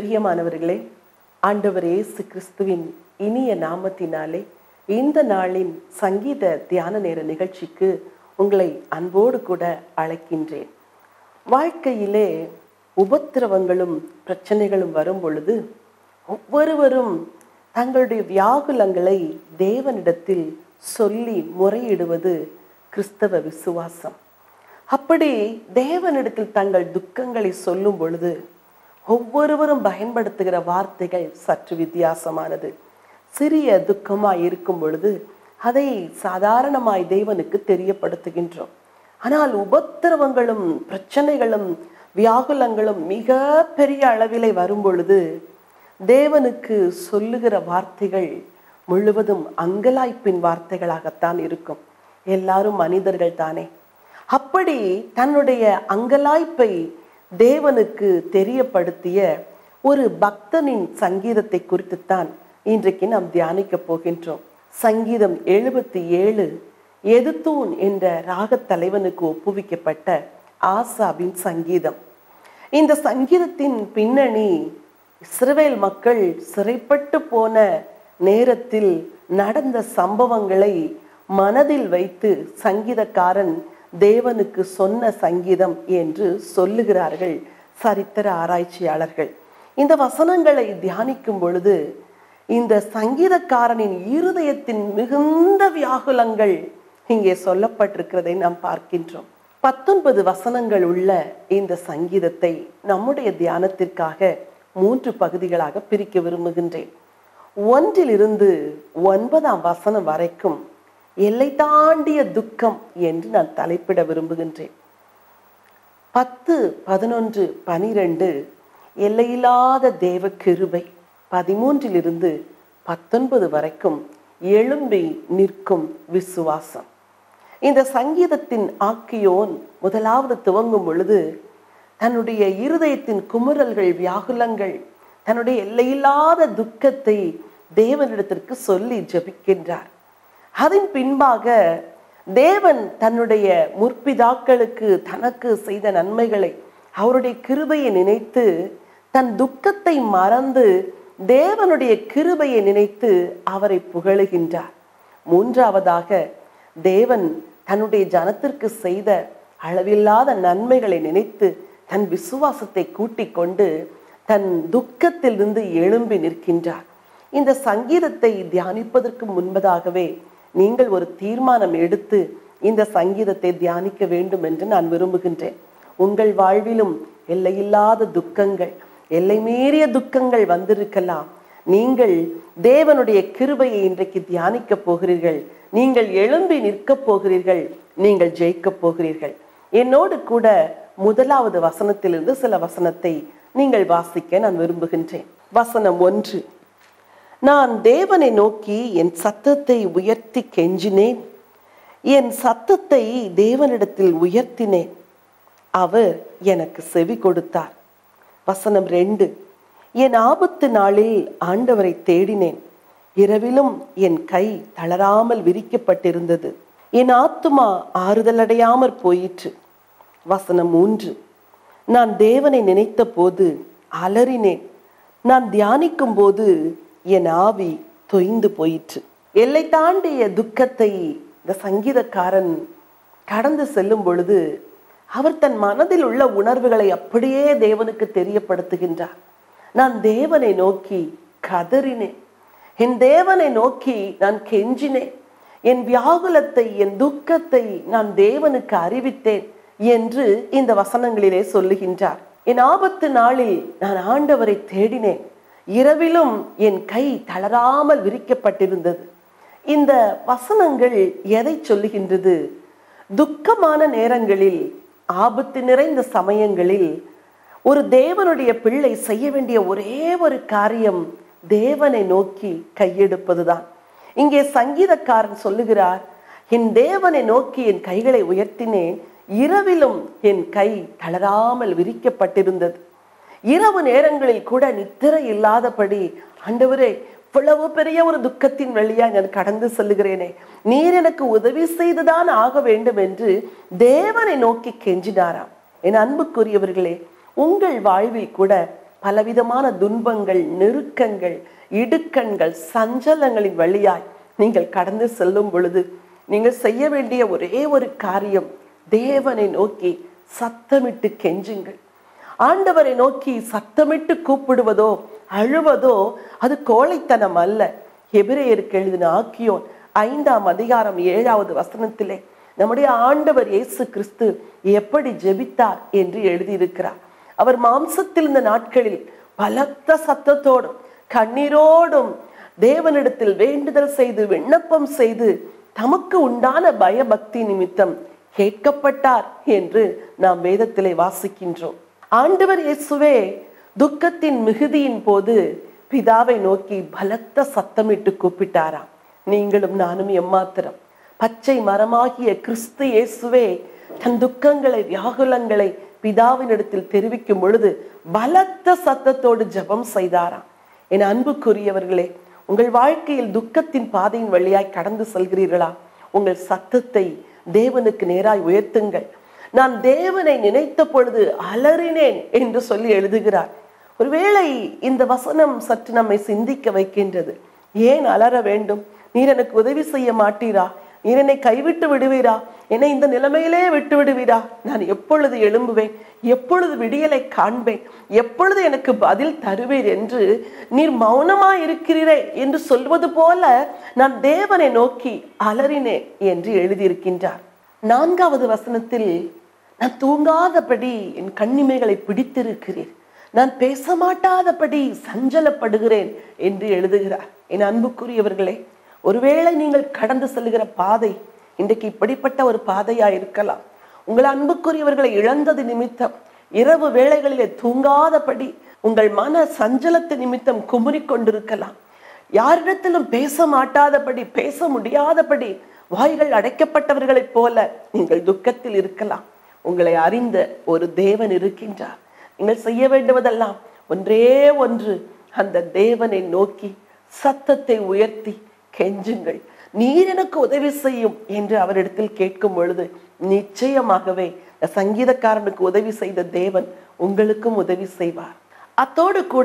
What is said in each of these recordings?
பிரியமானவர்களே ஆண்டவர் இயேசு கிறிஸ்துவின் இனிய நாமத்தினாலே இந்த நாளின் சங்கீத தியான நேர நிகழ்ச்சிக்கு உங்களை அன்போடு கூட அழைக்கின்றேன் வாழ்க்கையிலே உபத்திரவங்களும் பிரச்சனைகளும் வரும் பொழுது ஒவ்வொருவரும் தங்களுடைய வியாகுலங்களை தேவனிடத்தில் சொல்லி முறையிடுவது கிறிஸ்தவ விசுவாசம் அப்படி தேவனிடத்தில் தங்கள் துக்கங்களை சொல்லும் பொழுது ஒவ்வொருவரும் பயன்படுத்துகிற வார்த்தைகள் சற்று வித்தியாசமானது சிறிய துக்கமாய் இருக்கும் பொழுது அதை சாதாரணமாய் தேவனுக்கு தெரியப்படுத்துகின்றோம் ஆனால் உபத்திரவங்களும் பிரச்சனைகளும் வியாகுலங்களும் மிக பெரிய அளவிலே வரும் பொழுது தேவனுக்கு சொல்லுகிற வார்த்தைகள் முழுவதும் அங்கலாய்ப்பின் வார்த்தைகளாகத்தான் இருக்கும் எல்லாரும் மனிதர்கள் தானே அப்படி தன்னுடைய அங்கலாய்ப்பை தேவனுக்கு தெரியப்படுத்திய ஒரு பக்தனின் சங்கீதத்தை குறித்துத்தான் இன்றைக்கு நாம் தியானிக்க போகின்றோம் சங்கீதம் எழுபத்தி ஏழு எதுத்தூன் என்ற ராகத் தலைவனுக்கு ஒப்புவிக்கப்பட்ட ஆசாபின் சங்கீதம் இந்த சங்கீதத்தின் பின்னணி இஸ்ரவேல் மக்கள் சிறைப்பட்டு போன நேரத்தில் நடந்த சம்பவங்களை மனதில் வைத்து சங்கீதக்காரன் தேவனுக்கு சொன்ன சங்கீதம் என்று சொல்லுகிறார்கள் சரித்திர ஆராய்ச்சியாளர்கள் இந்த வசனங்களை தியானிக்கும் பொழுது இந்த சங்கீதக்காரனின் இருதயத்தின் மிகுந்த வியாகுலங்கள் இங்கே சொல்லப்பட்டிருக்கிறதை நாம் பார்க்கின்றோம் பத்தொன்பது வசனங்கள் உள்ள இந்த சங்கீதத்தை நம்முடைய தியானத்திற்காக மூன்று பகுதிகளாக பிரிக்க விரும்புகின்றேன் ஒன்றிலிருந்து ஒன்பதாம் வசனம் வரைக்கும் எல்லை தாண்டிய துக்கம் என்று நான் தலைப்பிட விரும்புகின்றேன் பத்து பதினொன்று பனிரெண்டு எல்லையில்லாத தேவ கிருபை பதிமூன்றிலிருந்து பத்தொன்பது வரைக்கும் எழும்பி நிற்கும் விசுவாசம் இந்த சங்கீதத்தின் ஆக்கியோன் முதலாவது துவங்கும் பொழுது தன்னுடைய இருதயத்தின் குமுறல்கள் வியாகுலங்கள் தன்னுடைய எல்லையில்லாத துக்கத்தை தேவனிடத்திற்கு சொல்லி ஜபிக்கின்றார் அதன் பின்பாக தேவன் தன்னுடைய முற்பிதாக்களுக்கு தனக்கு செய்த நன்மைகளை அவருடைய கிருபையை நினைத்து தன் துக்கத்தை மறந்து தேவனுடைய கிருபையை நினைத்து அவரை புகழுகின்றார் மூன்றாவதாக தேவன் தன்னுடைய ஜனத்திற்கு செய்த அளவில்லாத நன்மைகளை நினைத்து தன் விசுவாசத்தை கூட்டிக் கொண்டு தன் துக்கத்திலிருந்து எழும்பி நிற்கின்றார் இந்த சங்கீதத்தை தியானிப்பதற்கு முன்பதாகவே நீங்கள் ஒரு தீர்மானம் எடுத்து இந்த சங்கீதத்தை தியானிக்க வேண்டும் என்று நான் விரும்புகின்றேன் உங்கள் வாழ்விலும் எல்லையில்லாத துக்கங்கள் எல்லை மீறிய துக்கங்கள் வந்திருக்கலாம் நீங்கள் தேவனுடைய கிருபையை இன்றைக்கு தியானிக்க போகிறீர்கள் நீங்கள் எழும்பி நிற்க போகிறீர்கள் நீங்கள் ஜெயிக்க போகிறீர்கள் என்னோடு கூட முதலாவது வசனத்திலிருந்து சில வசனத்தை நீங்கள் வாசிக்க நான் விரும்புகின்றேன் வசனம் ஒன்று நான் தேவனை நோக்கி என் சத்தத்தை உயர்த்தி கெஞ்சினேன் என் சத்தத்தை தேவனிடத்தில் உயர்த்தினேன் அவர் எனக்கு செவி கொடுத்தார் வசனம் ரெண்டு என் ஆபத்து நாளில் ஆண்டவரை தேடினேன் இரவிலும் என் கை தளராமல் விரிக்கப்பட்டிருந்தது என் ஆத்துமா ஆறுதலடையாமற் போயிற்று வசனம் மூன்று நான் தேவனை நினைத்த போது அலறினேன் நான் தியானிக்கும் போது என் ஆவி தொய்ந்து போயிற்று எல்லை தாண்டிய துக்கத்தை இந்த சங்கீதக்காரன் கடந்து செல்லும் பொழுது அவர் தன் மனதில் உள்ள உணர்வுகளை அப்படியே தேவனுக்கு தெரியப்படுத்துகின்றார் நான் தேவனை நோக்கி கதறினேன் என் தேவனை நோக்கி நான் கெஞ்சினேன் என் வியாகுலத்தை என் துக்கத்தை நான் தேவனுக்கு அறிவித்தேன் என்று இந்த வசனங்களிலே சொல்லுகின்றார் என் ஆபத்து நாளில் நான் ஆண்டவரை தேடினேன் இரவிலும் என் கை தளராமல் விரிக்கப்பட்டிருந்தது இந்த வசனங்கள் எதை சொல்லுகின்றது துக்கமான நேரங்களில் ஆபத்து நிறைந்த சமயங்களில் ஒரு தேவனுடைய பிள்ளை செய்ய வேண்டிய ஒரே ஒரு காரியம் தேவனை நோக்கி கையெடுப்பதுதான் இங்கே சங்கீதக்காரன் சொல்லுகிறார் என் தேவனை நோக்கி என் கைகளை உயர்த்தினேன் இரவிலும் என் கை தளராமல் விரிக்கப்பட்டிருந்தது இரவு நேரங்களில் கூட நித்திரை இல்லாதபடி ஆண்டவரே இவ்வளவு பெரிய ஒரு துக்கத்தின் வழியா நான் கடந்து செல்லுகிறேனே நீர் எனக்கு உதவி செய்துதான் ஆக வேண்டும் என்று தேவனை நோக்கி கெஞ்சினாராம் என் அன்புக்குரியவர்களே உங்கள் வாழ்வில் கூட பலவிதமான துன்பங்கள் நெருக்கங்கள் இடுக்கண்கள் சஞ்சலங்களின் வழியாய் நீங்கள் கடந்து செல்லும் பொழுது நீங்கள் செய்ய வேண்டிய ஒரே ஒரு காரியம் தேவனை நோக்கி சத்தமிட்டு கெஞ்சுங்கள் ஆண்டவரை நோக்கி சத்தமிட்டு கூப்பிடுவதோ அழுவதோ அது கோழைத்தனம் அல்ல எபிரேயருக்கு எழுதின ஆக்கியோன் ஐந்தாம் அதிகாரம் ஏழாவது வசனத்திலே நம்முடைய ஆண்டவர் இயேசு கிறிஸ்து எப்படி ஜெபித்தார் என்று எழுதியிருக்கிறார் அவர் மாம்சத்தில் இருந்த நாட்களில் பலத்த சத்தத்தோடும் கண்ணீரோடும் தேவனிடத்தில் வேண்டுதல் செய்து விண்ணப்பம் செய்து தமக்கு உண்டான பயபக்தி நிமித்தம் கேட்கப்பட்டார் என்று நாம் வேதத்திலே வாசிக்கின்றோம் ஆண்டவர் இயேசுவே துக்கத்தின் மிகுதியின் போது பிதாவை நோக்கி பலத்த சத்தமிட்டு கூப்பிட்டாராம் நீங்களும் நானும் எம்மாத்திரம் பச்சை மரமாகிய கிறிஸ்து இயேசுவே தன் துக்கங்களை வியாகுலங்களை பிதாவினிடத்தில் தெரிவிக்கும் பொழுது பலத்த சத்தத்தோடு ஜெபம் செய்தாராம் என் அன்புக்குரியவர்களே உங்கள் வாழ்க்கையில் துக்கத்தின் பாதையின் வழியாய் கடந்து செல்கிறீர்களா உங்கள் சத்தத்தை தேவனுக்கு நேராய் உயர்த்துங்கள் நான் தேவனை நினைத்த பொழுது அலறினேன் என்று சொல்லி எழுதுகிறார் ஒருவேளை இந்த வசனம் சற்று நம்மை சிந்திக்க வைக்கின்றது ஏன் அலற வேண்டும் நீர் எனக்கு உதவி செய்ய மாட்டீரா நீர் என்னை கைவிட்டு விடுவீரா என்னை இந்த நிலைமையிலே விட்டு விடுவீரா நான் எப்பொழுது எழும்புவேன் எப்பொழுது விடியலை காண்பேன் எப்பொழுது எனக்கு பதில் தருவீர் என்று நீர் மௌனமாய் இருக்கிறீரே என்று சொல்வது போல நான் தேவனை நோக்கி அலறினேன் என்று எழுதியிருக்கின்றார் நான்காவது வசனத்தில் நான் தூங்காதபடி என் கண்ணிமைகளை பிடித்திருக்கிறீர் நான் பேச மாட்டாதபடி சஞ்சலப்படுகிறேன் என்று எழுதுகிறார் என் அன்புக்குரியவர்களே ஒருவேளை நீங்கள் கடந்து செல்கிற பாதை இன்றைக்கு இப்படிப்பட்ட ஒரு பாதையா இருக்கலாம் உங்கள் அன்புக்குரியவர்களை இழந்தது நிமித்தம் இரவு வேளைகளிலே தூங்காதபடி உங்கள் மன சஞ்சலத்து நிமித்தம் குமுறிக் கொண்டிருக்கலாம் யாரிடத்திலும் பேச மாட்டாதபடி பேச முடியாதபடி வாய்கள் அடைக்கப்பட்டவர்களைப் போல நீங்கள் துக்கத்தில் இருக்கலாம் உங்களை அறிந்த ஒரு தேவன் இருக்கின்றார் நீங்கள் செய்ய வேண்டுவதெல்லாம் ஒன்றே ஒன்று அந்த தேவனை நோக்கி சத்தத்தை உயர்த்தி கெஞ்சுங்கள் நீர் எனக்கு உதவி செய்யும் என்று அவரிடத்தில் கேட்கும் பொழுது நிச்சயமாகவே இந்த சங்கீதக்காரனுக்கு உதவி செய்த தேவன் உங்களுக்கும் உதவி செய்வார் அத்தோடு கூட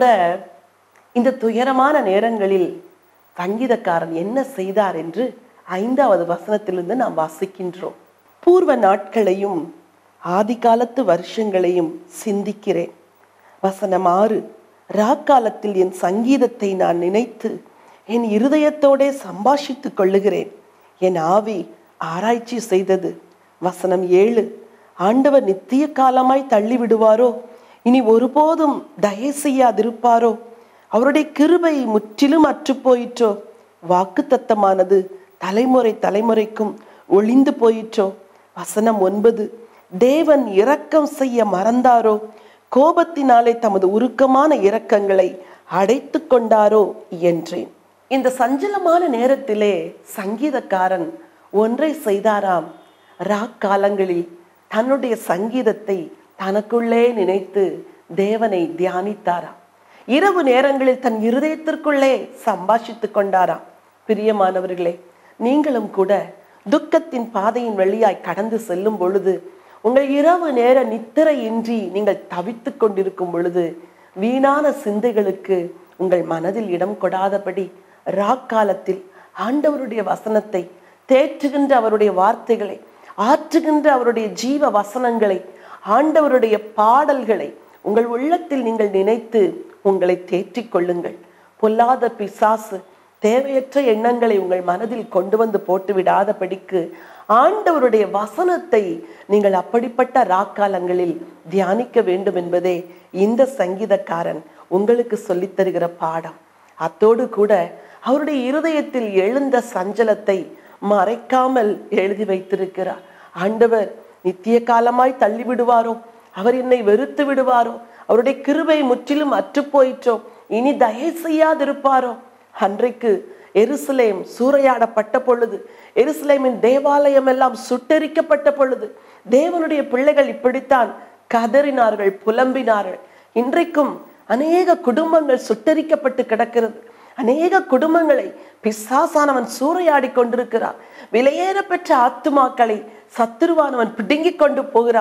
இந்த துயரமான நேரங்களில் சங்கீதக்காரன் என்ன செய்தார் என்று ஐந்தாவது வசனத்திலிருந்து நாம் வாசிக்கின்றோம் பூர்வ நாட்களையும் ஆதிகாலத்து வருஷங்களையும் சிந்திக்கிறேன் வசனம் ஆறு ராக்காலத்தில் என் சங்கீதத்தை நான் நினைத்து என் இருதயத்தோடே சம்பாஷித்துக் கொள்ளுகிறேன் என் ஆவி ஆராய்ச்சி செய்தது வசனம் ஏழு ஆண்டவர் நித்திய காலமாய் தள்ளி விடுவாரோ இனி ஒருபோதும் தயை செய்யாதிருப்பாரோ அவருடைய கிருபை முற்றிலும் அற்று போயிற்றோ வாக்கு தத்தமானது தலைமுறை தலைமுறைக்கும் ஒளிந்து போயிற்றோ வசனம் ஒன்பது தேவன் இரக்கம் செய்ய மறந்தாரோ கோபத்தினாலே தமது உருக்கமான இரக்கங்களை அடைத்து கொண்டாரோ என்றேன் இந்த சஞ்சலமான நேரத்திலே சங்கீதக்காரன் ஒன்றை செய்தாராம் ராக்காலங்களில் தன்னுடைய சங்கீதத்தை தனக்குள்ளே நினைத்து தேவனை தியானித்தாராம் இரவு நேரங்களில் தன் இருதயத்திற்குள்ளே சம்பாஷித்துக் கொண்டாராம் பிரியமானவர்களே நீங்களும் கூட துக்கத்தின் பாதையின் வழியாய் கடந்து செல்லும் பொழுது உங்கள் இரவு நேர நித்திரையின்றி நீங்கள் தவித்துக் கொண்டிருக்கும் பொழுது வீணான சிந்தைகளுக்கு உங்கள் மனதில் இடம் கொடாதபடி ராக்காலத்தில் ஆண்டவருடைய வசனத்தை தேற்றுகின்ற அவருடைய வார்த்தைகளை ஆற்றுகின்ற அவருடைய ஜீவ வசனங்களை ஆண்டவருடைய பாடல்களை உங்கள் உள்ளத்தில் நீங்கள் நினைத்து உங்களை தேற்றிக் கொள்ளுங்கள் பொல்லாத பிசாசு தேவையற்ற எண்ணங்களை உங்கள் மனதில் கொண்டு வந்து போட்டு விடாதபடிக்கு ஆண்டவருடைய வசனத்தை நீங்கள் அப்படிப்பட்ட ராக்காலங்களில் தியானிக்க வேண்டும் என்பதே இந்த சங்கீதக்காரன் உங்களுக்கு சொல்லித் தருகிற பாடம் அத்தோடு கூட அவருடைய இருதயத்தில் எழுந்த சஞ்சலத்தை மறைக்காமல் எழுதி வைத்திருக்கிறார் ஆண்டவர் நித்திய காலமாய் தள்ளி விடுவாரோ அவர் என்னை வெறுத்து விடுவாரோ அவருடைய கிருபை முற்றிலும் அற்று போயிற்றோ இனி தயை செய்யாதிருப்பாரோ அன்றைக்கு எருசலேம் சூறையாடப்பட்ட பொழுது எருசலேமின் தேவாலயம் எல்லாம் சுட்டெரிக்கப்பட்ட பொழுது தேவனுடைய பிள்ளைகள் இப்படித்தான் கதறினார்கள் புலம்பினார்கள் இன்றைக்கும் அநேக குடும்பங்கள் சுட்டெரிக்கப்பட்டு கிடக்கிறது அநேக குடும்பங்களை பிசாசானவன் சூறையாடி கொண்டிருக்கிறார் விலையேற பெற்ற ஆத்துமாக்களை சத்துருவானவன் பிடுங்கிக் கொண்டு போகிறார்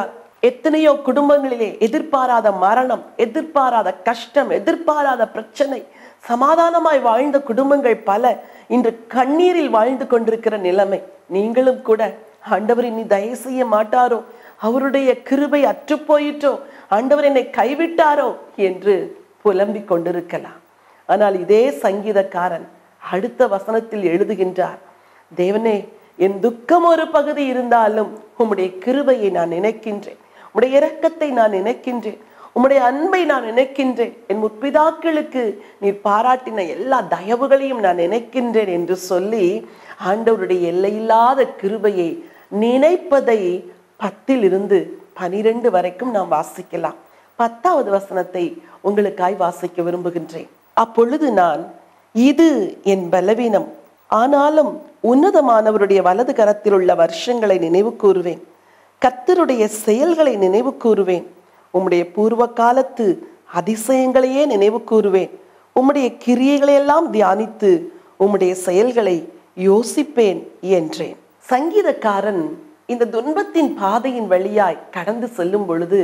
எத்தனையோ குடும்பங்களிலே எதிர்பாராத மரணம் எதிர்பாராத கஷ்டம் எதிர்பாராத பிரச்சனை சமாதானமாய் வாழ்ந்த குடும்பங்கள் பல இன்று கண்ணீரில் வாழ்ந்து கொண்டிருக்கிற நிலைமை நீங்களும் கூட ஆண்டவர் இனி தயவு செய்ய மாட்டாரோ அவருடைய கிருபை அற்று போயிட்டோ ஆண்டவர் என்னை கைவிட்டாரோ என்று புலம்பிக் கொண்டிருக்கலாம் ஆனால் இதே சங்கீதக்காரன் அடுத்த வசனத்தில் எழுதுகின்றார் தேவனே என் துக்கம் ஒரு பகுதி இருந்தாலும் உம்முடைய கிருபையை நான் நினைக்கின்றேன் உம்முடைய இரக்கத்தை நான் நினைக்கின்றேன் உம்முடைய அன்பை நான் நினைக்கின்றேன் என் முற்பிதாக்களுக்கு நீர் பாராட்டின எல்லா தயவுகளையும் நான் நினைக்கின்றேன் என்று சொல்லி ஆண்டவருடைய எல்லையில்லாத கிருபையை நினைப்பதை பத்திலிருந்து பனிரெண்டு வரைக்கும் நாம் வாசிக்கலாம் பத்தாவது வசனத்தை உங்களுக்காய் வாசிக்க விரும்புகின்றேன் அப்பொழுது நான் இது என் பலவீனம் ஆனாலும் உன்னதமானவருடைய வலது கரத்தில் உள்ள வருஷங்களை நினைவு கூறுவேன் கர்த்தருடைய செயல்களை நினைவு கூறுவேன் உம்முடைய பூர்வ காலத்து அதிசயங்களையே நினைவு கூறுவேன் உம்முடைய கிரியைகளையெல்லாம் தியானித்து உம்முடைய செயல்களை யோசிப்பேன் என்றேன் சங்கீதக்காரன் இந்த துன்பத்தின் பாதையின் வழியாய் கடந்து செல்லும் பொழுது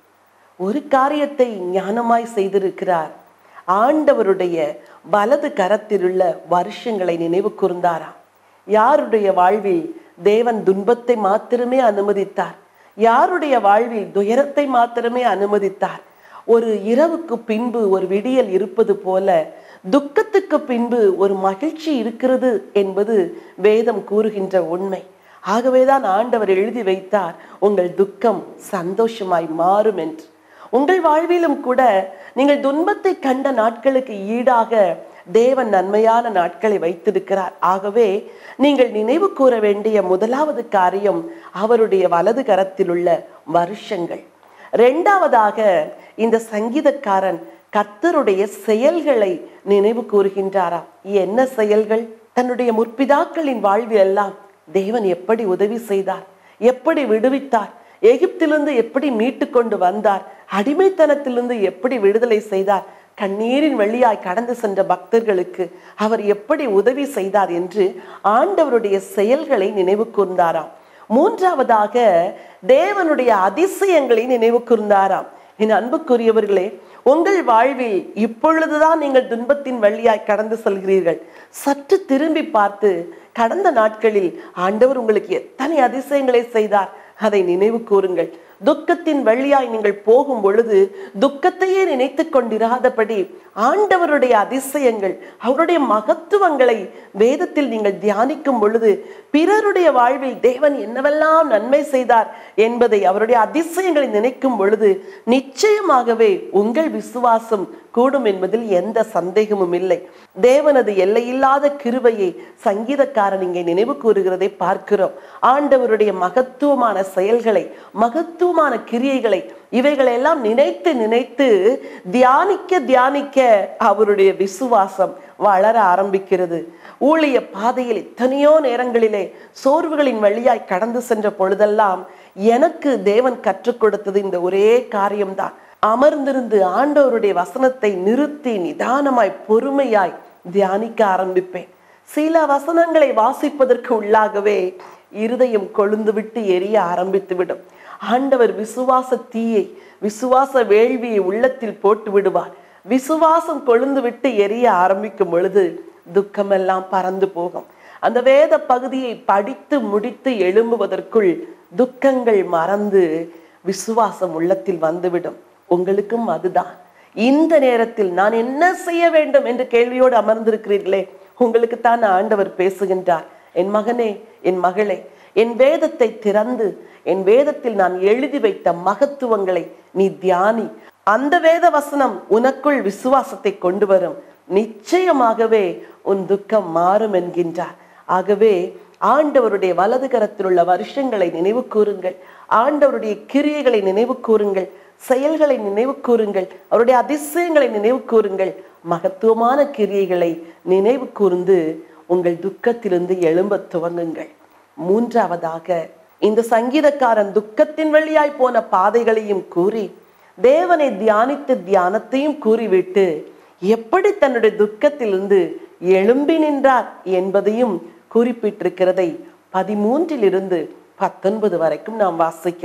ஒரு காரியத்தை ஞானமாய் செய்திருக்கிறார் ஆண்டவருடைய வலது கரத்திலுள்ள வருஷங்களை நினைவு கூர்ந்தாராம் யாருடைய வாழ்வில் தேவன் துன்பத்தை மாத்திரமே அனுமதித்தார் யாருடைய வாழ்வில் துயரத்தை மாத்திரமே அனுமதித்தார் ஒரு இரவுக்கு பின்பு ஒரு விடியல் இருப்பது போல துக்கத்துக்கு பின்பு ஒரு மகிழ்ச்சி இருக்கிறது என்பது வேதம் கூறுகின்ற உண்மை ஆகவேதான் ஆண்டவர் எழுதி வைத்தார் உங்கள் துக்கம் சந்தோஷமாய் மாறும் என்று உங்கள் வாழ்விலும் கூட நீங்கள் துன்பத்தை கண்ட நாட்களுக்கு ஈடாக தேவன் நன்மையான நாட்களை வைத்திருக்கிறார் ஆகவே நீங்கள் நினைவு கூற வேண்டிய முதலாவது காரியம் அவருடைய வலது கரத்தில் உள்ள வருஷங்கள் இரண்டாவதாக இந்த சங்கீதக்காரன் கர்த்தருடைய செயல்களை நினைவு கூறுகின்றாராம் என்ன செயல்கள் தன்னுடைய முற்பிதாக்களின் வாழ்வில் எல்லாம் தேவன் எப்படி உதவி செய்தார் எப்படி விடுவித்தார் எகிப்திலிருந்து எப்படி மீட்டு கொண்டு வந்தார் அடிமைத்தனத்திலிருந்து எப்படி விடுதலை செய்தார் கண்ணீரின் வழியாய் கடந்து சென்ற பக்தர்களுக்கு அவர் எப்படி உதவி செய்தார் என்று ஆண்டவருடைய செயல்களை நினைவு கூர்ந்தாராம் மூன்றாவதாக தேவனுடைய அதிசயங்களை நினைவு கூர்ந்தாராம் என் அன்புக்குரியவர்களே உங்கள் வாழ்வில் இப்பொழுதுதான் நீங்கள் துன்பத்தின் வழியாய் கடந்து செல்கிறீர்கள் சற்று திரும்பி பார்த்து கடந்த நாட்களில் ஆண்டவர் உங்களுக்கு எத்தனை அதிசயங்களை செய்தார் அதை நினைவு கூறுங்கள் துக்கத்தின் வழியாய் நீங்கள் போகும் பொழுது துக்கத்தையே நினைத்து கொண்டிராதபடி ஆண்டவருடைய அதிசயங்கள் அவருடைய மகத்துவங்களை வேதத்தில் நீங்கள் தியானிக்கும் பொழுது பிறருடைய வாழ்வில் தேவன் என்னவெல்லாம் நன்மை செய்தார் என்பதை அவருடைய அதிசயங்களை நினைக்கும் பொழுது நிச்சயமாகவே உங்கள் விசுவாசம் கூடும் என்பதில் எந்த சந்தேகமும் இல்லை தேவனது எல்லையில்லாத கிருபையை சங்கீதக்காரன் இங்கே நினைவு கூறுகிறதை பார்க்கிறோம் ஆண்டவருடைய மகத்துவமான செயல்களை மகத்துவமான கிரியைகளை இவைகளெல்லாம் நினைத்து நினைத்து தியானிக்க தியானிக்க அவருடைய விசுவாசம் வளர ஆரம்பிக்கிறது ஊழிய பாதையில் எத்தனையோ நேரங்களிலே சோர்வுகளின் வழியாய் கடந்து சென்ற பொழுதெல்லாம் எனக்கு தேவன் கற்றுக் கொடுத்தது இந்த ஒரே காரியம்தான் அமர்ந்திருந்து ஆண்டவருடைய வசனத்தை நிறுத்தி நிதானமாய் பொறுமையாய் தியானிக்க ஆரம்பிப்பேன் சில வசனங்களை வாசிப்பதற்கு உள்ளாகவே இருதயம் கொழுந்து விட்டு எரிய ஆரம்பித்து விடும் ஆண்டவர் விசுவாச தீயை விசுவாச வேள்வியை உள்ளத்தில் போட்டு விடுவார் விசுவாசம் கொழுந்து விட்டு எரிய ஆரம்பிக்கும் பொழுது துக்கமெல்லாம் பறந்து போகும் அந்த வேத பகுதியை படித்து முடித்து எழும்புவதற்குள் துக்கங்கள் மறந்து விசுவாசம் உள்ளத்தில் வந்துவிடும் உங்களுக்கும் அதுதான் இந்த நேரத்தில் நான் என்ன செய்ய வேண்டும் என்று கேள்வியோடு அமர்ந்திருக்கிறீர்களே உங்களுக்கு தான் ஆண்டவர் பேசுகின்றார் என் மகனே என் மகளே என் வேதத்தை திறந்து என் வேதத்தில் நான் எழுதி வைத்த மகத்துவங்களை நீ தியானி அந்த வேத வசனம் உனக்குள் விசுவாசத்தை கொண்டு வரும் நிச்சயமாகவே உன் துக்கம் மாறும் என்கின்றார் ஆகவே ஆண்டவருடைய வலது கரத்தில் உள்ள வருஷங்களை நினைவு கூறுங்கள் ஆண்டவருடைய கிரியைகளை நினைவு கூறுங்கள் செயல்களை நினைவு கூறுங்கள் அவருடைய அதிசயங்களை நினைவு கூறுங்கள் மகத்துவமான கிரியைகளை நினைவு கூர்ந்து உங்கள் துக்கத்திலிருந்து எழும்ப துவங்குங்கள் மூன்றாவதாக இந்த சங்கீதக்காரன் துக்கத்தின் வழியாய் போன பாதைகளையும் கூறி தேவனை தியானித்த தியானத்தையும் கூறிவிட்டு எப்படி தன்னுடைய துக்கத்திலிருந்து எழும்பி நின்றார் என்பதையும் குறிப்பிட்டிருக்கிறதை பதிமூன்றிலிருந்து பத்தொன்பது வரைக்கும் நாம் வாசிக்கலாம்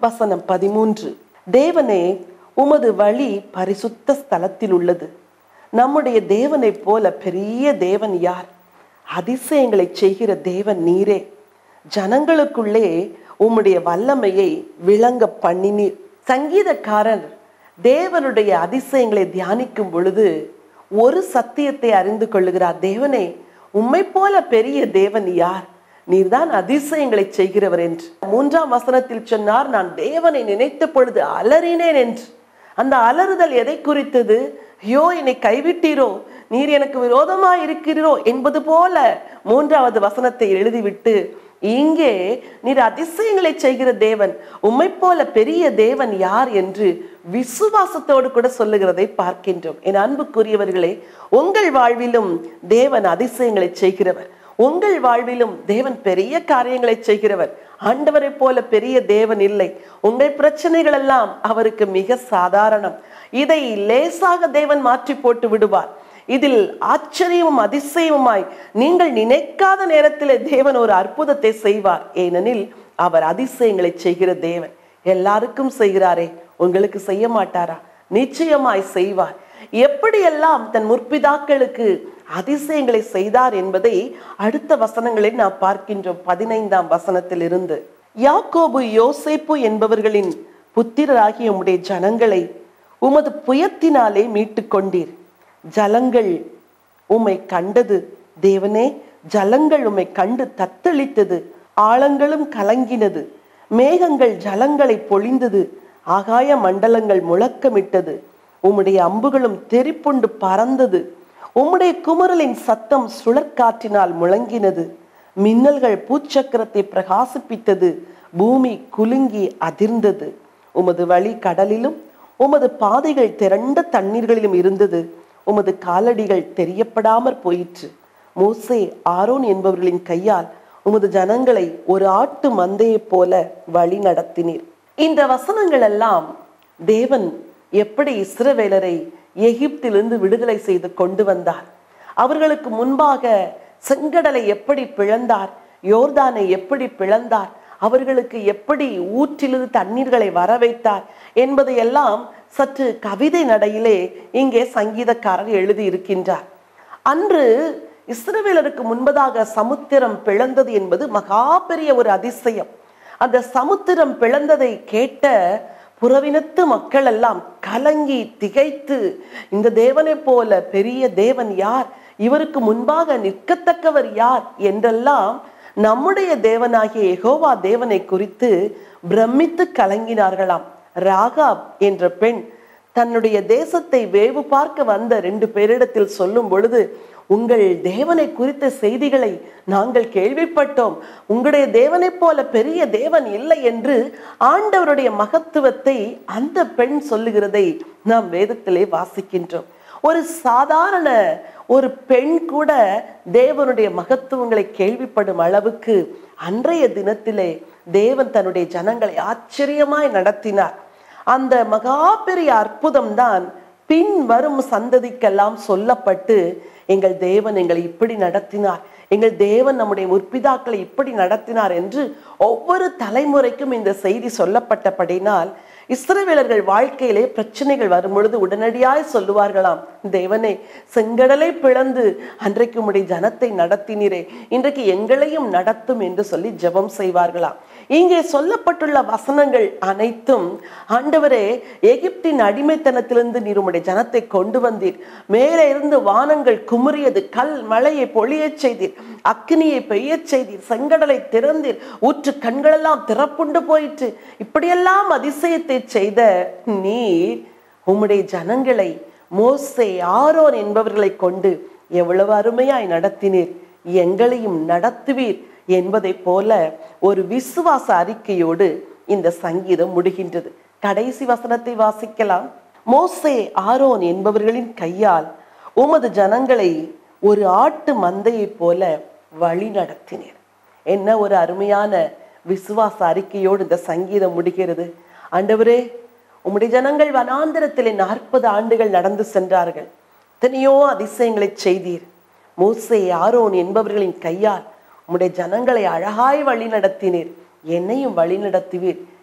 வசனம் பதிமூன்று தேவனே உமது வழி பரிசுத்த ஸ்தலத்தில் உள்ளது நம்முடைய தேவனைப் போல பெரிய தேவன் யார் அதிசயங்களை செய்கிற தேவன் நீரே ஜனங்களுக்குள்ளே உம்முடைய வல்லமையை விளங்க பண்ணினீர் சங்கீதக்காரர் தேவனுடைய அதிசயங்களை தியானிக்கும் பொழுது ஒரு சத்தியத்தை அறிந்து கொள்ளுகிறார் தேவனே உம்மை போல பெரிய தேவன் யார் நீர்தான் அதிசயங்களை செய்கிறவர் என்று மூன்றாம் வசனத்தில் சொன்னார் நான் தேவனை நினைத்த பொழுது அலறினேன் என்று அந்த அலறுதல் எதை குறித்தது ஐயோ என்னை கைவிட்டீரோ நீர் எனக்கு விரோதமா இருக்கிறீரோ என்பது போல மூன்றாவது வசனத்தை எழுதிவிட்டு இங்கே நீர் அதிசயங்களை செய்கிற தேவன் உம்மை போல பெரிய தேவன் யார் என்று விசுவாசத்தோடு கூட சொல்லுகிறதை பார்க்கின்றோம் என் அன்புக்குரியவர்களே உங்கள் வாழ்விலும் தேவன் அதிசயங்களை செய்கிறவர் உங்கள் வாழ்விலும் தேவன் பெரிய காரியங்களை செய்கிறவர் ஆண்டவரை போல பெரிய தேவன் இல்லை உங்கள் பிரச்சனைகள் எல்லாம் அவருக்கு மிக சாதாரணம் இதை லேசாக தேவன் மாற்றி போட்டு விடுவார் இதில் ஆச்சரியமும் அதிசயமுமாய் நீங்கள் நினைக்காத நேரத்தில் தேவன் ஒரு அற்புதத்தை செய்வார் ஏனெனில் அவர் அதிசயங்களை செய்கிற தேவன் எல்லாருக்கும் செய்கிறாரே உங்களுக்கு செய்ய மாட்டாரா நிச்சயமாய் செய்வார் எப்படியெல்லாம் தன் முற்பிதாக்களுக்கு அதிசயங்களை செய்தார் என்பதை அடுத்த வசனங்களில் நாம் பார்க்கின்றோம் பதினைந்தாம் வசனத்தில் இருந்து யாக்கோபு யோசேப்பு என்பவர்களின் புத்திரராகிய உம்முடைய ஜனங்களை உமது புயத்தினாலே மீட்டு கொண்டீர் ஜலங்கள் உம்மை கண்டது தேவனே ஜலங்கள் உம்மை கண்டு தத்தளித்தது ஆழங்களும் கலங்கினது மேகங்கள் ஜலங்களை பொழிந்தது ஆகாய மண்டலங்கள் முழக்கமிட்டது உம்முடைய அம்புகளும் தெரிப்புண்டு பறந்தது உம்முடைய குமரலின் சத்தம் சுழற்காற்றினால் முழங்கினது மின்னல்கள் பூச்சக்கரத்தை பிரகாசிப்பித்தது பூமி குலுங்கி அதிர்ந்தது உமது வழி கடலிலும் உமது பாதைகள் திரண்ட தண்ணீர்களிலும் இருந்தது உமது காலடிகள் தெரியப்படாமற் போயிற்று மோசே ஆரோன் என்பவர்களின் கையால் உமது ஜனங்களை ஒரு ஆட்டு மந்தையைப் போல வழி நடத்தினீர் இந்த வசனங்கள் எல்லாம் தேவன் எப்படி இஸ்ரவேலரை எகிப்திலிருந்து விடுதலை செய்து கொண்டு வந்தார் அவர்களுக்கு முன்பாக செங்கடலை எப்படி பிளந்தார் யோர்தானை எப்படி பிளந்தார் அவர்களுக்கு எப்படி ஊற்றிலிருந்து தண்ணீர்களை வர வைத்தார் என்பதையெல்லாம் சற்று கவிதை நடையிலே இங்கே சங்கீதக்காரர் எழுதி இருக்கின்றார் அன்று இஸ்ரவேலருக்கு முன்பதாக சமுத்திரம் பிளந்தது என்பது மகா பெரிய ஒரு அதிசயம் அந்த சமுத்திரம் பிளந்ததை கேட்ட புறவினத்து மக்கள் எல்லாம் கலங்கி திகைத்து இந்த தேவனை போல பெரிய தேவன் யார் இவருக்கு முன்பாக நிற்கத்தக்கவர் யார் என்றெல்லாம் நம்முடைய தேவனாகிய எகோவா தேவனை குறித்து பிரமித்து கலங்கினார்களாம் ராகாப் என்ற பெண் தன்னுடைய தேசத்தை வேவு பார்க்க வந்த ரெண்டு பேரிடத்தில் சொல்லும் பொழுது உங்கள் தேவனை குறித்த செய்திகளை நாங்கள் கேள்விப்பட்டோம் உங்களுடைய தேவனைப் போல பெரிய தேவன் இல்லை என்று ஆண்டவருடைய மகத்துவத்தை அந்த பெண் சொல்லுகிறதை நாம் வேதத்திலே வாசிக்கின்றோம் ஒரு சாதாரண ஒரு பெண் கூட தேவனுடைய மகத்துவங்களை கேள்விப்படும் அளவுக்கு அன்றைய தினத்திலே தேவன் தன்னுடைய ஜனங்களை ஆச்சரியமாய் நடத்தினார் அந்த மகா பெரிய அற்புதம் தான் பின் வரும் சந்ததிக்கெல்லாம் சொல்லப்பட்டு எங்கள் தேவன் எங்களை இப்படி நடத்தினார் எங்கள் தேவன் நம்முடைய முற்பிதாக்களை இப்படி நடத்தினார் என்று ஒவ்வொரு தலைமுறைக்கும் இந்த செய்தி சொல்லப்பட்டபடினால் இஸ்ரவேலர்கள் வாழ்க்கையிலே பிரச்சனைகள் வரும் பொழுது உடனடியாய் சொல்லுவார்களாம் தேவனே செங்கடலை பிளந்து அன்றைக்கு உம்முடைய ஜனத்தை நடத்தினீரே இன்றைக்கு எங்களையும் நடத்தும் என்று சொல்லி ஜெபம் செய்வார்களாம் இங்கே சொல்லப்பட்டுள்ள வசனங்கள் அனைத்தும் ஆண்டவரே எகிப்தின் அடிமைத்தனத்திலிருந்து நீர் உம்முடைய ஜனத்தை கொண்டு வந்தீர் மேலே இருந்து வானங்கள் குமுறியது கல் மழையை பொழியச் செய்தீர் அக்னியை பெய்யச் செய்தீர் செங்கடலை திறந்தீர் ஊற்று கண்களெல்லாம் திறப்புண்டு போயிற்று இப்படியெல்லாம் அதிசயத்தை செய்த நீர் உம்முடைய ஜனங்களை மோசே ஆரோன் என்பவர்களை கொண்டு எவ்வளவு அருமையாய் நடத்தினீர் எங்களையும் நடத்துவீர் என்பதைப் போல ஒரு விசுவாச அறிக்கையோடு இந்த சங்கீதம் முடிகின்றது கடைசி வசனத்தை வாசிக்கலாம் மோசே ஆரோன் என்பவர்களின் கையால் உமது ஜனங்களை ஒரு ஆட்டு மந்தையைப் போல வழி நடத்தினீர் என்ன ஒரு அருமையான விசுவாச அறிக்கையோடு இந்த சங்கீதம் முடிகிறது ஆண்டவரே உம்முடைய ஜனங்கள் வனாந்திரத்திலே நாற்பது ஆண்டுகள் நடந்து சென்றார்கள் எத்தனையோ அதிசயங்களை செய்தீர் மோசே ஆரோன் என்பவர்களின் கையால் உம்முடைய ஜனங்களை அழகாய் வழி நடத்தினீர் என்னையும் வழி நடத்துவீர்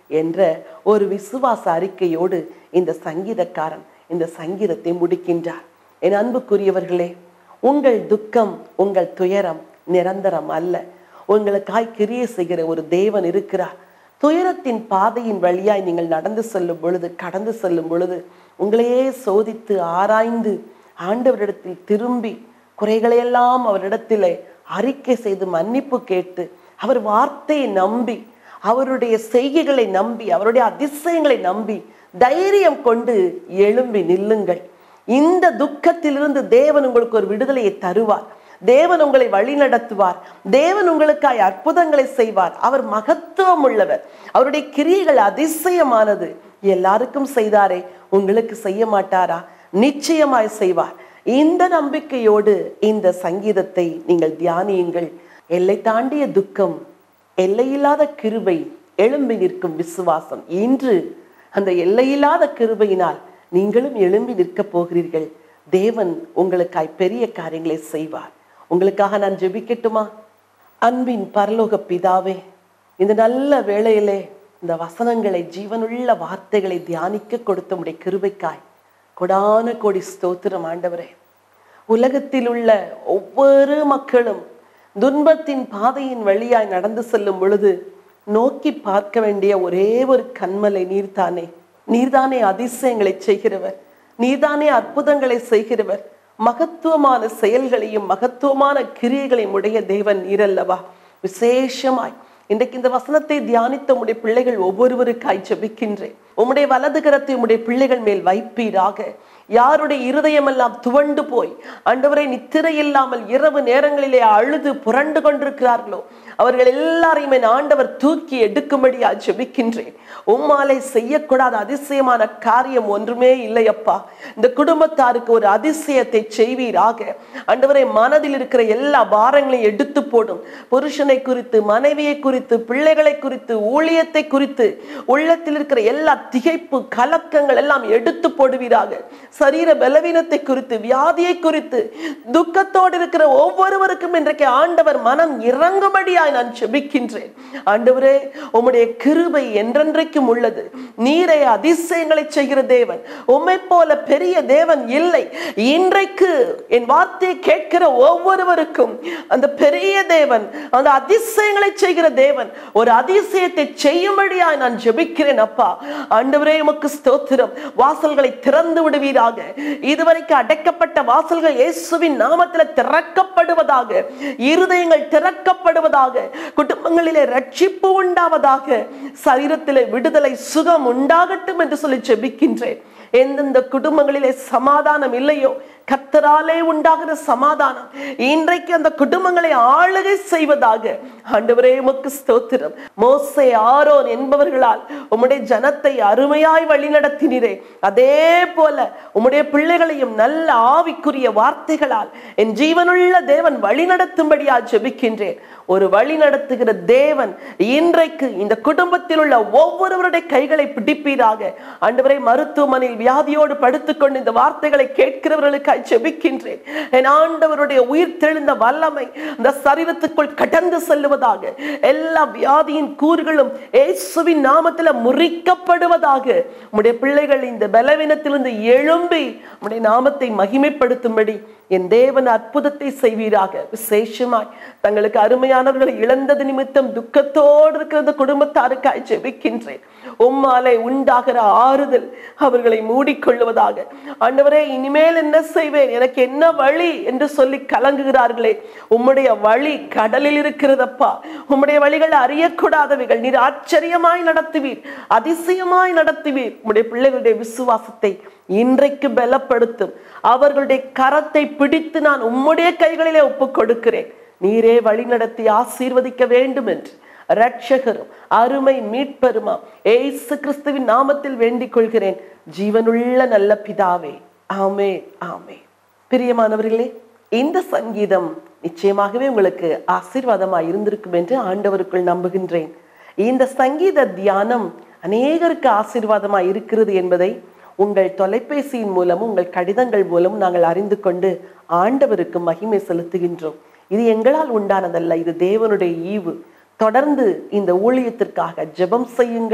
என்ற ஒரு விசுவாச அறிக்கையோடு இந்த சங்கீதக்காரன் இந்த சங்கீதத்தை முடிக்கின்றார் என் அன்புக்குரியவர்களே உங்கள் துக்கம் உங்கள் துயரம் நிரந்தரம் அல்ல உங்களுக்காய் கிரியை செய்கிற ஒரு தேவன் இருக்கிறார் துயரத்தின் பாதையின் வழியாய் நீங்கள் நடந்து செல்லும் பொழுது கடந்து செல்லும் பொழுது உங்களையே சோதித்து ஆராய்ந்து ஆண்டவரிடத்தில் திரும்பி குறைகளையெல்லாம் அவரிடத்திலே அறிக்கை செய்து மன்னிப்பு கேட்டு அவர் வார்த்தையை நம்பி அவருடைய செய்கைகளை நம்பி அவருடைய அதிசயங்களை நம்பி தைரியம் கொண்டு எழும்பி நில்லுங்கள் இந்த துக்கத்திலிருந்து தேவன் உங்களுக்கு ஒரு விடுதலையை தருவார் தேவன் உங்களை வழி நடத்துவார் தேவன் உங்களுக்காய் அற்புதங்களை செய்வார் அவர் மகத்துவம் உள்ளவர் அவருடைய கிரியைகள் அதிசயமானது எல்லாருக்கும் செய்தாரே உங்களுக்கு செய்ய மாட்டாரா நிச்சயமாய் செய்வார் இந்த நம்பிக்கையோடு இந்த சங்கீதத்தை நீங்கள் தியானியுங்கள் எல்லை தாண்டிய துக்கம் எல்லையில்லாத கிருபை எழும்பி நிற்கும் விசுவாசம் இன்று அந்த எல்லையில்லாத கிருபையினால் நீங்களும் எழும்பி நிற்கப் போகிறீர்கள் தேவன் உங்களுக்காய் பெரிய காரியங்களை செய்வார் உங்களுக்காக நான் ஜெபிக்கட்டுமா அன்பின் பரலோக பிதாவே இந்த நல்ல வேளையிலே இந்த வசனங்களை ஜீவனுள்ள வார்த்தைகளை தியானிக்க கொடுத்த உடைய கிருபைக்காய் கொடான கோடி ஸ்தோத்திரம் ஆண்டவரே உலகத்தில் உள்ள ஒவ்வொரு மக்களும் துன்பத்தின் பாதையின் வழியாய் நடந்து செல்லும் பொழுது நோக்கி பார்க்க வேண்டிய ஒரே ஒரு கண்மலை நீர்தானே நீர்தானே அதிசயங்களை செய்கிறவர் நீர்தானே அற்புதங்களை செய்கிறவர் மகத்துவமான செயல்களையும் மகத்துவமான கிரியைகளையும் உடைய தேவன் நீரல்லவா விசேஷமாய் இன்றைக்கு இந்த வசனத்தை தியானித்த உம்முடைய பிள்ளைகள் ஒவ்வொருவருக்காய் ஜெபிக்கின்றேன் உம்முடைய வலது கரத்தை உம்முடைய பிள்ளைகள் மேல் வைப்பீராக யாருடைய இருதயம் எல்லாம் துவண்டு போய் ஆண்டவரை நித்திரை இல்லாமல் இரவு நேரங்களிலே அழுது புரண்டு கொண்டிருக்கிறார்களோ அவர்கள் எல்லாரையும் என் ஆண்டவர் தூக்கி எடுக்கும்படியா ஜெபிக்கின்றேன் உம்மாலை செய்யக்கூடாத அதிசயமான காரியம் ஒன்றுமே இல்லையப்பா இந்த குடும்பத்தாருக்கு ஒரு அதிசயத்தை செய்வீராக ஆண்டவரை மனதில் இருக்கிற எல்லா பாரங்களையும் எடுத்து போடும் புருஷனை குறித்து மனைவியை குறித்து பிள்ளைகளை குறித்து ஊழியத்தை குறித்து உள்ளத்தில் இருக்கிற எல்லா திகைப்பு கலக்கங்கள் எல்லாம் எடுத்து போடுவீராக சரீர பலவீனத்தை குறித்து வியாதியை குறித்து துக்கத்தோடு இருக்கிற ஒவ்வொருவருக்கும் இன்றைக்கு ஆண்டவர் மனம் இறங்கும்படியாய் நான் செபிக்கின்றேன் ஆண்டவரே உம்முடைய கிருபை என்றென்றைக்கும் உள்ளது நீரை அதிசயங்களை செய்கிற தேவன் உம்மை போல பெரிய தேவன் இல்லை இன்றைக்கு என் வார்த்தையை கேட்கிற ஒவ்வொருவருக்கும் அந்த பெரிய தேவன் அந்த அதிசயங்களை செய்கிற தேவன் ஒரு அதிசயத்தை செய்யும்படியாய் நான் ஜெபிக்கிறேன் அப்பா ஆண்டவரே உமக்கு ஸ்தோத்திரம் வாசல்களை திறந்து விடுவீராக இதுவரைக்கும் அடைக்கப்பட்ட வாசல்கள் இயேசுவின் நாமத்தில் திறக்கப்படுவதாக இருதயங்கள் திறக்கப்படுவதாக குடும்பங்களிலே ரட்சிப்பு உண்டாவதாக சரீரத்திலே விடுதலை சுகம் உண்டாகட்டும் என்று சொல்லி ஜெபிக்கின்றேன் எந்தெந்த குடும்பங்களிலே சமாதானம் இல்லையோ கத்தராலே உண்டாகிற சமாதானம் இன்றைக்கு அந்த குடும்பங்களை ஆளுகை செய்வதாக ஆண்டவரே உமக்கு ஸ்தோத்திரம் மோசே ஆரோன் என்பவர்களால் உம்முடைய ஜனத்தை அருமையாய் வழிநடத்தினீரே அதே போல உம்முடைய பிள்ளைகளையும் நல்ல ஆவிக்குரிய வார்த்தைகளால் என் ஜீவனுள்ள தேவன் வழிநடத்தும்படியா ஜெபிக்கின்றேன் ஒரு வழி நடத்துகிற தேவன் இன்றைக்கு இந்த குடும்பத்தில் உள்ள ஒவ்வொருவருடைய கைகளை பிடிப்பீராக ஆண்டவரை மருத்துவமனையில் வியாதியோடு படுத்துக்கொண்டு இந்த வார்த்தைகளை கேட்கிறவர்களுக்காய் ஜெபிக்கின்றேன் என் ஆண்டவருடைய உயிர் தெழுந்த வல்லமை இந்த சரீரத்துக்குள் கடந்து செல்லுவதாக எல்லா வியாதியின் கூறுகளும் இயேசுவின் நாமத்தில் முறிக்கப்படுவதாக உம்முடைய பிள்ளைகள் இந்த பலவீனத்திலிருந்து எழும்பி உம்முடைய நாமத்தை மகிமைப்படுத்தும்படி என் தேவன் அற்புதத்தை செய்வீராக விசேஷமாய் தங்களுக்கு அருமையானவர்களை இழந்தது நிமித்தம் துக்கத்தோடு இருக்கிற இந்த குடும்பத்தாருக்காய் ஜெபிக்கின்றேன் உம்மாலே உண்டாகிற ஆறுதல் அவர்களை மூடிக்கொள்வதாக ஆண்டவரே இனிமேல் என்ன செய்வேன் எனக்கு என்ன வழி என்று சொல்லி கலங்குகிறார்களே உம்முடைய வழி கடலில் இருக்கிறதப்பா உம்முடைய வழிகள் அறியக்கூடாதவைகள் நீர் ஆச்சரியமாய் நடத்துவீர் அதிசயமாய் நடத்துவீர் உம்முடைய பிள்ளைகளுடைய விசுவாசத்தை இன்றைக்கு பலப்படுத்தும் அவர்களுடைய கரத்தை பிடித்து நான் உம்முடைய கைகளிலே ஒப்புக் கொடுக்கிறேன் நீரே வழி நடத்தி ஆசீர்வதிக்க வேண்டும் என்று ரட்சகரும் அருமை மீட்பெருமா ஏசு கிறிஸ்துவின் நாமத்தில் வேண்டிக் கொள்கிறேன் ஜீவனுள்ள நல்ல பிதாவே ஆமே ஆமே பிரியமானவர்களே இந்த சங்கீதம் நிச்சயமாகவே உங்களுக்கு ஆசீர்வாதமாய் இருந்திருக்கும் என்று ஆண்டவருக்குள் நம்புகின்றேன் இந்த சங்கீத தியானம் அநேகருக்கு ஆசீர்வாதமாய் இருக்கிறது என்பதை உங்கள் தொலைபேசியின் மூலமும் உங்கள் கடிதங்கள் மூலம் நாங்கள் அறிந்து கொண்டு ஆண்டவருக்கு மகிமை செலுத்துகின்றோம் இது எங்களால் உண்டானதல்ல இது தேவனுடைய ஈவு தொடர்ந்து இந்த ஊழியத்திற்காக ஜெபம் செய்யுங்கள்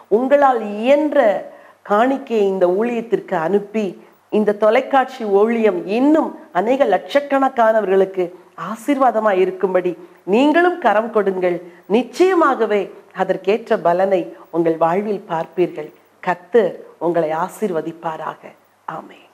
உங்களால் இயன்ற காணிக்கையை இந்த ஊழியத்திற்கு அனுப்பி இந்த தொலைக்காட்சி ஊழியம் இன்னும் அநேக லட்சக்கணக்கானவர்களுக்கு ஆசீர்வாதமாய் இருக்கும்படி நீங்களும் கரம் கொடுங்கள் நிச்சயமாகவே அதற்கேற்ற பலனை உங்கள் வாழ்வில் பார்ப்பீர்கள் கர்த்தர் உங்களை ஆசீர்வதிப்பாராக ஆமென்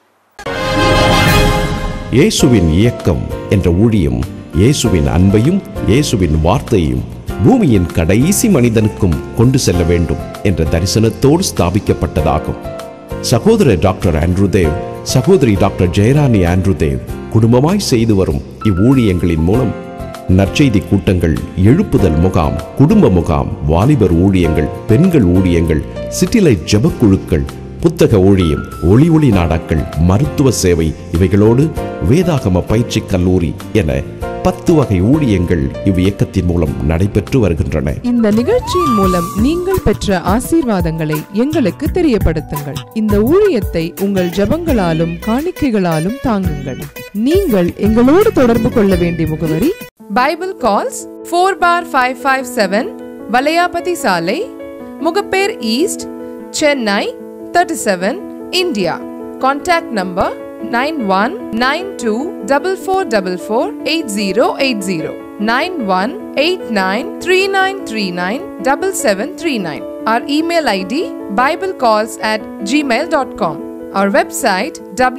இயேசுவின் இயக்கம் என்ற ஊழியம் இயேசுவின் அன்பையும் இயேசுவின் வார்த்தையையும் பூமியின் கடைசி மனிதனுக்கும் கொண்டு செல்ல வேண்டும் என்ற தரிசனத்தோடு ஸ்தாபிக்கப்பட்டதாகும் சகோதரர் டாக்டர் ஆண்ட்ரூ தேவ் சகோதரி டாக்டர் ஜெயராணி ஆண்ட்ரூ தேவ் குடும்பமாய் செய்து வரும் இவ்வூழியங்களின் மூலம் நற்செய்தி கூட்டங்கள் எழுப்புதல் முகாம் குடும்ப முகாம் வாலிபர் ஊழியங்கள் பெண்கள் ஊழியங்கள் சிட்டிலைட் ஜெபக்குழுக்கள் புத்தக ஊழியம் ஒளி ஒளி நாடாக்கள் மருத்துவ சேவை இவைகளோடு வேதாகம பயிற்சி கல்லூரி என பத்து வகை ஊழியங்கள் இவ்வியக்கத்தின் மூலம் நடைபெற்று வருகின்றன இந்த நிகழ்ச்சியின் மூலம் நீங்கள் பெற்ற ஆசீர்வாதங்களை எங்களுக்கு தெரியப்படுத்துங்கள் இந்த ஊழியத்தை உங்கள் ஜெபங்களாலும் காணிக்கைகளாலும் தாங்குங்கள் நீங்கள் எங்களோடு தொடர்பு கொள்ள வேண்டிய முகவரி Bible calls four bar five five seven Valayapathi சாலை Mugappair east Chennai thirty seven India contact number nine one nine two double four double four eight zero eight zero nine one eight nine three nine three nine double seven three nine Our email ID biblecalls at gmail.com. Our website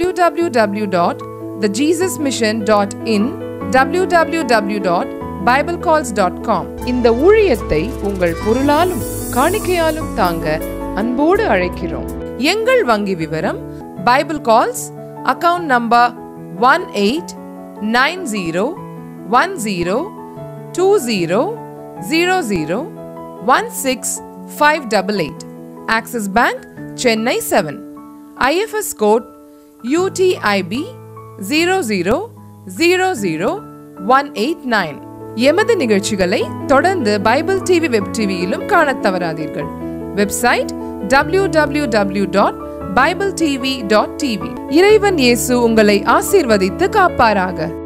www.thejesusmission.in www.biblecalls.com இந்த ஊழியத்தை உங்கள் பொருளாலும் காணிக்கையாலும் தாங்க அன்போடு அழைக்கிறோம் எங்கள் வங்கி விவரம் Bible calls account number one eight nine zero one zero two zero zero zero one six five double eight Axis bank Chennai seven IFS code UTIB zero zero zero zero one eight nine எமது நிகழ்ச்சிகளை தொடர்ந்து Bible TV web டிவியிலும் காணத் தவறாதீர்கள் website W W W dot Bible TV dot TV இறைவன் இயேசு உங்களை ஆசீர்வதித்து காப்பாராக